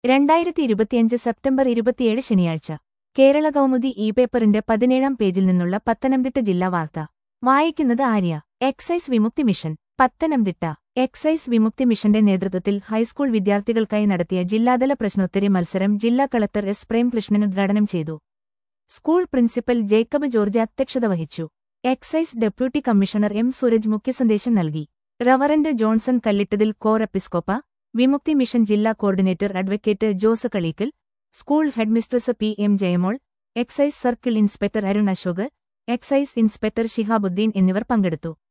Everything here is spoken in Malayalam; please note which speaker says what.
Speaker 1: രണ്ടായിരത്തി ഇരുപത്തിയഞ്ച് സെപ്റ്റംബർ ഇരുപത്തിയേഴ് ശനിയാഴ്ച കേരള കൗമുദി ഇ പേപ്പറിന്റെ പതിനേഴാം പേജിൽ നിന്നുള്ള പത്തനംതിട്ട ജില്ലാ വാർത്ത വായിക്കുന്നത് Arya excise Vimukthi mission Pathanamthitta excise Vimukthi മിഷന്റെ നേതൃത്വത്തിൽ ഹൈസ്കൂൾ വിദ്യാർത്ഥികൾക്കായി നടത്തിയ ജില്ലാതല പ്രശ്നോത്തരി മത്സരം ജില്ലാ കളക്ടർ എസ് പ്രേംകൃഷ്ണൻ ഉദ്ഘാടനം ചെയ്തു സ്കൂൾ പ്രിൻസിപ്പൽ ജേക്കബ് ജോർജ് അധ്യക്ഷത വഹിച്ചു excise deputy commissioner M Suraj മുഖ്യസന്ദേശം നൽകി റവറന്റ് ജോൺസൺ കല്ലിട്ടതിൽ കോർ എപ്പിസ്കോപ്പ വിമുക്തി മിഷൻ ജില്ലാ coordinator advocate Jose Kalickal school headmistress P M Jayamol excise circle inspector Arun Ashok excise inspector Shihabuddin എന്നിവർ പങ്കെടുത്തു